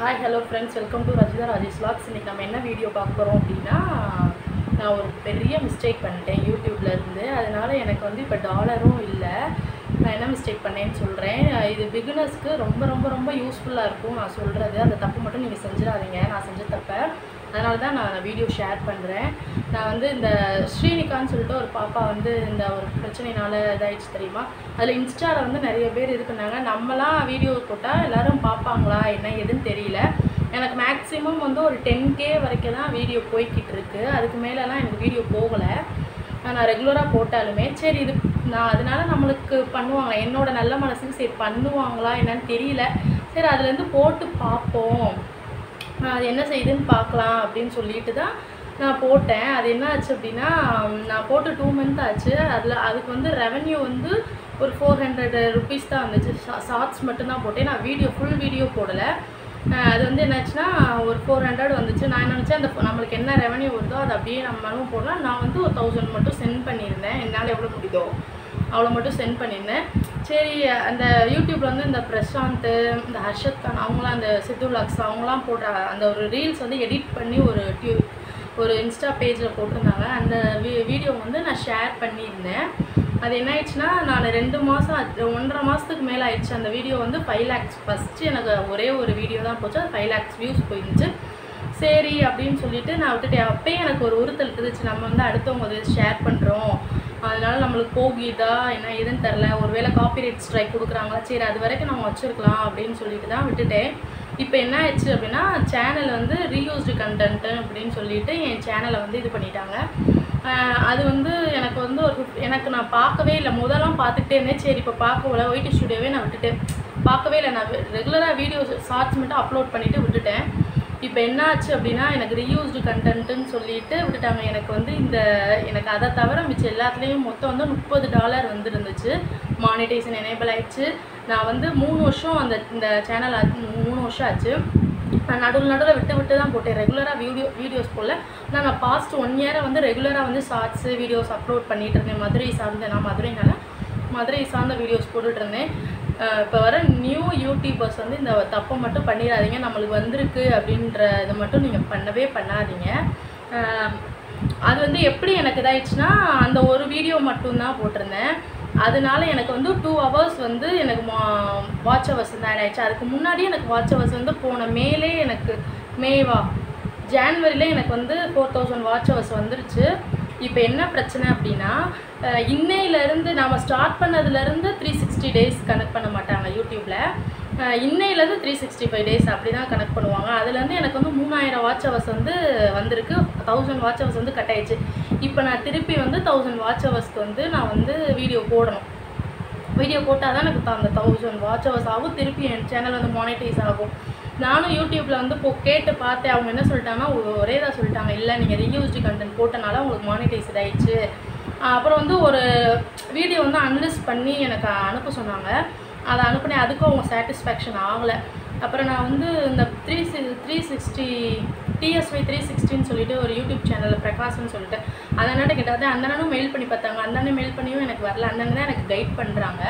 hi hello friends welcome to Rajitha Rajesh vlogs இன்னைக்கு நம்ம என்ன வீடியோ பார்க்க போகிறோம் அப்படின்னா நான் ஒரு பெரிய மிஸ்டேக் பண்ணிட்டேன் யூடியூப்ல இருந்து அதனால எனக்கு வந்து இப்போ டாலரும் இல்லை நான் என்ன மிஸ்டேக் பண்ணேன்னு சொல்கிறேன் இது பிகினர்ஸ்க்கு ரொம்ப ரொம்ப ரொம்ப யூஸ்ஃபுல்லாக இருக்கும் நான் சொல்கிறது அந்த தப்பு மட்டும் நீங்கள் செஞ்சிடாதீங்க நான் செஞ்ச தப்பை அதனால தான் நான் வீடியோ ஷேர் பண்ணுறேன் நான் வந்து இந்த ஸ்ரீனிகான்னு சொல்லிட்டு ஒரு பாப்பா வந்து இந்த ஒரு பிரச்சனைனால இதாயிடுச்சு தெரியுமா அதில் இன்ஸ்டாவில் வந்து நிறைய பேர் இது பண்ணாங்க நம்மலாம் வீடியோ போட்டால் எல்லாரும் பார்ப்பாங்களா என்ன எதுன்னு தெரியல எனக்கு மேக்ஸிமம் வந்து ஒரு டென் கே வரைக்கும் தான் வீடியோ போய்கிட்டு இருக்கு அதுக்கு மேலெலாம் எனக்கு வீடியோ போகலை நான் ரெகுலராக போட்டாலுமே சரி இது நான் அதனால நம்மளுக்கு பண்ணுவாங்க என்னோட நல்ல மனசுக்கு சரி பண்ணுவாங்களா என்னன்னு தெரியல சரி அதுலேருந்து போட்டு பார்ப்போம் ஆஹ் அது என்ன செய்யுதுன்னு பார்க்கலாம் அப்படின்னு சொல்லிட்டு தான் நான் போட்டேன் அது என்ன ஆச்சு அப்படின்னா உம், நான் போட்டு டூ மந்த் ஆச்சு அதில் அதுக்கு வந்து ரெவென்யூ வந்து ஒரு ஃபோர் ஹண்ட்ரட் ருபீஸ் தான் வந்துச்சு ஷார்ட்ஸ் மட்டும்தான் போட்டேன் நான் வீடியோ ஃபுல் வீடியோ போடலை ஆஹ் அது வந்து என்னாச்சுன்னா ஒரு ஃபோர் ஹண்ட்ரட் வந்துச்சு நான் என்ன நினச்சேன் அந்த நம்மளுக்கு என்ன ரெவென்யூ வருதோ அதை அப்படியே நம்மளும் போடலாம் நான் வந்து ஒரு தௌசண்ட் மட்டும் சென்ட் பண்ணியிருந்தேன் என்னால் எவ்வளோ முடியுதோ அவ்வளோ மட்டும் சென்ட் பண்ணியிருந்தேன் சரி அந்த யூடியூப்ல வந்து இந்த பிரசாந்த் இந்த ஹர்ஷத் கான் அவங்களாம் அந்த சித்து லாக்ஸ் அவங்களாம் போடுற அந்த ஒரு ரீல்ஸ் வந்து எடிட் பண்ணி ஒரு டியூ ஒரு இன்ஸ்டா பேஜில் போட்டிருந்தாங்க அந்த வீ வீடியோ வந்து நான் ஷேர் பண்ணியிருந்தேன் அது என்ன ஆயிடுச்சுன்னா நான் ரெண்டு மாதம் ஒன்றரை மாதத்துக்கு மேலே ஆயிடுச்சு அந்த வீடியோ வந்து ஃபைவ் லேக்ஸ் ஃபஸ்ட்டு எனக்கு ஒரே ஒரு வீடியோ தான் போச்சு அது ஃபைவ் லேக்ஸ் வியூஸ் போயிருந்துச்சு சரி அப்படின்னு சொல்லிட்டு நான் விட்டுட்டேன் அப்பயே எனக்கு ஒரு உறுத்தல் இருந்துச்சு நம்ம வந்து அடுத்தவங்க இது ஷேர் பண்ணுறோம் அதனால நம்மளுக்கு போகிதா என்ன ஏதுன்னு தெரில ஒருவேளை காப்பிரைட் ஸ்ட்ரைக் கொடுக்குறாங்களா சரி அது வரைக்கும் நம்ம வச்சுருக்கலாம் அப்படின்னு சொல்லிட்டு தான் விட்டுட்டேன் இப்போ என்ன ஆயிடுச்சு அப்படின்னா சேனல் வந்து ரீயூஸ்டு கண்டென்ட்டு அப்படின்னு சொல்லிட்டு என் சேனலை வந்து இது பண்ணிட்டாங்க ஆஹ் அது வந்து எனக்கு வந்து ஒரு fif- எனக்கு நான் பார்க்கவே இல்லை முதல்லாம் பார்த்துக்கிட்டே இருந்தேன் சரி இப்போ பார்க்கல ஒயிட் ஸ்டுடியோவே நான் விட்டுட்டேன் பார்க்கவே இல்லை நான் ரெகுலராக வீடியோஸ் ஷார்ட்ஸ் மட்டும் அப்லோட் பண்ணிவிட்டு விட்டுட்டேன் இப்போ என்ன ஆச்சு அப்படின்னா எனக்கு ரீயூஸ்டு கண்டென்ட்டுன்னு சொல்லிட்டு விட்டுட்டாங்க எனக்கு வந்து இந்த எனக்கு அதை தவிர மிச்சம் எல்லாத்துலேயும் மொத்தம் வந்து முப்பது டாலர் வந்து இருந்துச்சு மானிட்டைசேஷன் எனேபிள் ஆயிடுச்சு நான் வந்து மூணு வருஷம் அந்த இந்த சேனல் மூணு வருஷம் ஆச்சு நான் நடுவில் நடுவில் விட்டு விட்டு தான் போட்டேன் ரெகுலராக வீடியோ வீடியோஸ் போடல ஆனால் நான் பாஸ்ட் ஒன் இயராக வந்து ரெகுலராக வந்து ஷார்ட்ஸு வீடியோஸ் அப்லோட் பண்ணிட்டு இருந்தேன் மதுரை சார்ந்த நான் மதுரைனால மதுரை சார்ந்த வீடியோஸ் போட்டுட்டு இருந்தேன் இப்போ வர நியூ யூடியூபர்ஸ் வந்து இந்த தப்பை மட்டும் பண்ணிடாதீங்க நம்மளுக்கு வந்திருக்கு அப்படின்ற இதை மட்டும் நீங்கள் பண்ணவே பண்ணாதீங்க அஹ் அது வந்து எப்படி எனக்கு இதாயிடுச்சுன்னா அந்த ஒரு வீடியோ மட்டும்தான் போட்டிருந்தேன் அதனால எனக்கு வந்து டூ ஹவர்ஸ் வந்து எனக்கு வாட்ச் ஹவர்ஸ் வந்து ஆட் ஆயிடுச்சு அதுக்கு முன்னாடியே எனக்கு வாட்ச் ஹவர்ஸ் வந்து போன மேலே எனக்கு மேவா ஜான்வரியில எனக்கு வந்து ஃபோர் தௌசண்ட் வாட்ச் ஹவர்ஸ் வந்துருச்சு இப்போ என்ன பிரச்சனை அப்படின்னா அஹ் இன்னையிலேருந்து நாம் ஸ்டார்ட் பண்ணதுலேருந்து த்ரீ சிக்ஸ்டி டேஸ் கனெக்ட் பண்ண மாட்டாங்க யூடியூப்பில் இன்னையிலேருந்து த்ரீ சிக்ஸ்டி ஃபைவ் டேஸ் அப்படி தான் கனெக்ட் பண்ணுவாங்க அதுலேருந்து எனக்கு வந்து மூணாயிரம் வாட்ச் ஹவர்ஸ் வந்து வந்திருக்கு தௌசண்ட் வாட்ச் ஹவர்ஸ் வந்து கட் ஆயிடுச்சு இப்போ நான் திருப்பி வந்து தௌசண்ட் வாட்ச் ஹவர்ஸ்க்கு வந்து நான் வந்து வீடியோ போடணும் வீடியோ போட்டால் தான் எனக்கு அந்த தௌசண்ட் வாட்ச் ஹவர்ஸ் ஆகும் திருப்பி என் சேனல் வந்து மானிட்டைஸ் ஆகும் நானும் யூடியூப்பில் வந்து இப்போ கேட்டு பார்த்தேன் அவங்க என்ன சொல்லிட்டாங்கன்னா ஒ- ஒரே தான் சொல்லிட்டாங்க இல்லை நீங்கள் ரீயூஸ்டு கண்டென்ட் போட்டனால உங்களுக்கு மானிட்டைஸ்ட் ஆயிடுச்சு ஆஹ் அப்புறம் வந்து ஒரு வீடியோ வந்து அனலிஸ்ட் பண்ணி எனக்கு அனுப்ப சொன்னாங்க அதை அனுப்புனேன் அதுக்கும் அவங்க சாட்டிஸ்ஃபேக்ஷன் ஆகலை அப்புறம் நான் வந்து இந்த த்ரீ சி த்ரீ சிக்ஸ்டி டிஎஸ்ஒய் த்ரீ சிக்ஸ்டின்னு சொல்லிட்டு ஒரு யூடியூப் சேனலில் பிரகாஷ்னு சொல்லிட்டு அந்த அண்ணன் கிட்ட அந்த அண்ணனும் மெயில் பண்ணி பார்த்தாங்க அந்த அண்ணன் மெயில் பண்ணியும் எனக்கு வரல அந்த அண்ணன் தான் எனக்கு கைட் பண்ணுறாங்க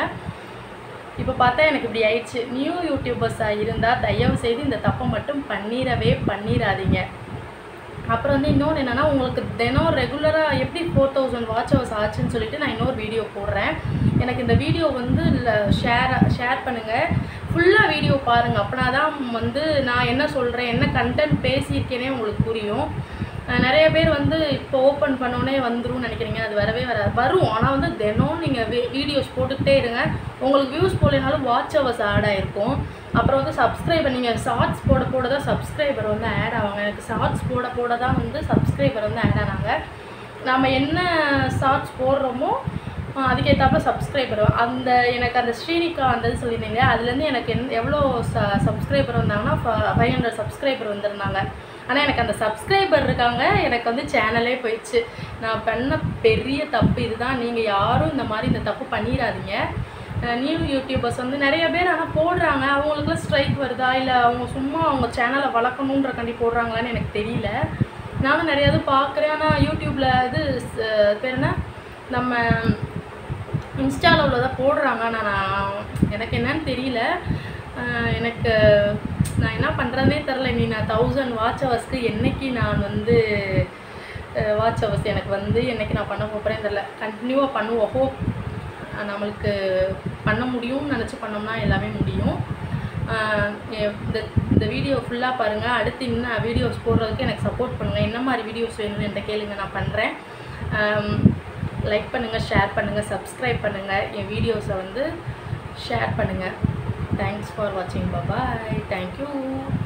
இப்போ பார்த்தா எனக்கு இப்படி ஆயிடுச்சு நியூ யூடியூபர்ஸாக இருந்தால் தயவு செய்து இந்த தப்பை மட்டும் பண்ணிடவே பண்ணிடாதீங்க அப்புறம் வந்து இன்னொன்று என்னென்னா உங்களுக்கு தினம் ரெகுலராக எப்படி ஃபோர் தௌசண்ட் வாட்ச் ஹவர்ஸ் ஆச்சுன்னு சொல்லிட்டு நான் இன்னொரு வீடியோ போடுறேன் எனக்கு இந்த வீடியோ வந்து ஷேர் ஷேர் பண்ணுங்கள் ஃபுல்லாக வீடியோ பாருங்கள் அப்படின்னா தான் வந்து நான் என்ன சொல்கிறேன் என்ன கண்டென்ட் பேசியிருக்கேனே உங்களுக்கு புரியும் அஹ் நிறைய பேர் வந்து இப்போ ஓப்பன் பண்ணோன்னே வந்துரும்னு நினைக்கிறீங்க அது வரவே வராது வரும் ஆனால் வந்து தினம் நீங்கள் வீடியோஸ் போட்டுக்கிட்டே இருங்க உங்களுக்கு வியூஸ் போடலைனாலும் வாட்ச் ஹவர்ஸ் ஆட் ஆகிருக்கும் அப்புறம் வந்து சப்ஸ்கிரைபர் நீங்கள் ஷார்ட்ஸ் போட போட தான் சப்ஸ்கிரைபர் வந்து ஆட் ஆவாங்க எனக்கு ஷார்ட்ஸ் போட போட தான் வந்து சப்ஸ்கிரைபர் வந்து ஆட் ஆனாங்க நம்ம என்ன ஷார்ட்ஸ் போடுறோமோ ஆஹ் அதுக்கேற்றாப்புல சப்ஸ்கிரைபர் அந்த எனக்கு அந்த ஸ்ரீனிகா அந்த இது சொல்லியிருந்தீங்க அதுலேருந்து எனக்கு என் எவ்வளோ ச சப்ஸ்கிரைபர் வந்தாங்கன்னா ஃபைவ் ஹண்ட்ரட் சப்ஸ்கிரைபர் வந்திருந்தாங்க ஆனால் எனக்கு அந்த சப்ஸ்கிரைபர் இருக்காங்க எனக்கு வந்து சேனலே போயிடுச்சு நான் பண்ண பெரிய தப்பு இதுதான் நீங்கள் யாரும் இந்த மாதிரி இந்த தப்பு பண்ணிடாதீங்க நியூ யூடியூபர்ஸ் வந்து நிறைய பேர் ஆனால் போடுறாங்க அவங்களுக்குலாம் ஸ்ட்ரைக் வருதா இல்லை அவங்க சும்மா அவங்க சேனலை வளர்க்கணுன்றக்காண்டி போடுறாங்களான்னு எனக்கு தெரியல நானும் நிறைய இது பார்க்குறேன் ஆனால் யூடியூப்பில் இது ச- பேர் என்ன நம்ம இன்ஸ்டாவில் உள்ளதை போடுறாங்க ஆனால் நான் எனக்கு என்னன்னு தெரியல அஹ் எனக்கு நான் என்ன பண்ணுறதுனே தெரில நீ நான் தௌசண்ட் வாட்ச் ஹவர்ஸ்க்கு என்னைக்கு நான் வந்து வாட்ச் ஹவர்ஸ் எனக்கு வந்து என்னைக்கு நான் பண்ண போகிறேன் தெரில கண்டினியூவாக பண்ணுவோம் ஹோப் நம்மளுக்கு பண்ண முடியும்னு நினச்சி பண்ணோம்னா எல்லாமே முடியும் ஆஹ் எ- இந்த இந்த வீடியோ ஃபுல்லாக பாருங்கள் அடுத்து இன்னும் வீடியோஸ் போடுறதுக்கு எனக்கு சப்போர்ட் பண்ணுங்கள் என்ன மாதிரி வீடியோஸ் வேணும்னு என்கிட்ட கேளுங்க நான் பண்ணுறேன் லைக் பண்ணுங்கள் ஷேர் பண்ணுங்கள் சப்ஸ்கிரைப் பண்ணுங்கள் என் வீடியோஸை வந்து ஷேர் பண்ணுங்கள் தேங்க்ஸ் ஃபார் வாட்சிங் பாய் தேங்க்யூ